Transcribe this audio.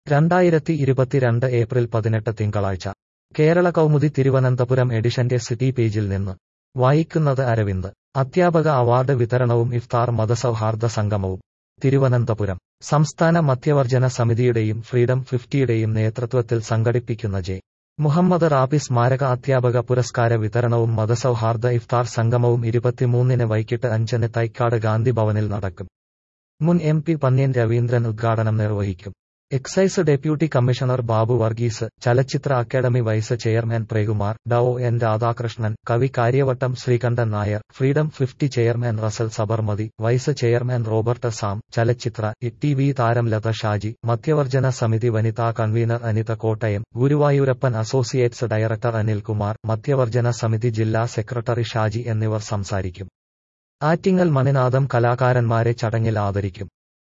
രണ്ടായിരത്തി ഇരുപത്തിരണ്ട് ഏപ്രിൽ പതിനെട്ട് തിങ്കളാഴ്ച കേരള കൗമുദി തിരുവനന്തപുരം എഡിഷന്റെ സിറ്റി പേജിൽ നിന്ന് വായിക്കുന്നത് അരവിന്ദ് അധ്യാപക അവാർഡ് വിതരണവും ഇഫ്താർ മതസൗഹാർദ്ദ സംഗമവും തിരുവനന്തപുരം സംസ്ഥാന മദ്യവർജന സമിതിയുടെയും ഫ്രീഡം ഫിഫ്റ്റിയുടെയും നേതൃത്വത്തിൽ സംഘടിപ്പിക്കുന്ന ജെ മുഹമ്മദ് റാബി സ്മാരക അധ്യാപക പുരസ്കാര വിതരണവും മതസൗഹാർദ്ദ ഇഫ്താർ സംഗമവും ഇരുപത്തിമൂന്നിന് വൈകിട്ട് അഞ്ചിന് തൈക്കാട് ഗാന്ധി ഭവനിൽ നടക്കും മുൻ എം പി പന്ന്യൻ രവീന്ദ്രൻ ഉദ്ഘാടനം നിർവഹിക്കും excise deputy commissioner Babu Varghese ചലച്ചിത്ര academy vice chairman Premkumar Dr N Radhakrishnan കവി Kariavattom Sreekantan Nair freedom fifty chairman Russell Sabarmathi vice chairman Robert Sam ചലച്ചിത്ര ടി വി താരം ലത ഷാജി മധ്യവർജന സമിതി വനിതാ convener Anitha Kottayam Guruvayurappan associates director Anilkumar മധ്യവർജന സമിതി ജില്ലാ സെക്രട്ടറി ഷാജി എന്നിവർ സംസാരിക്കും ആറ്റിങ്ങൽ മണിനാഥം കലാകാരന്മാരെ ചടങ്ങിൽ ആദരിക്കും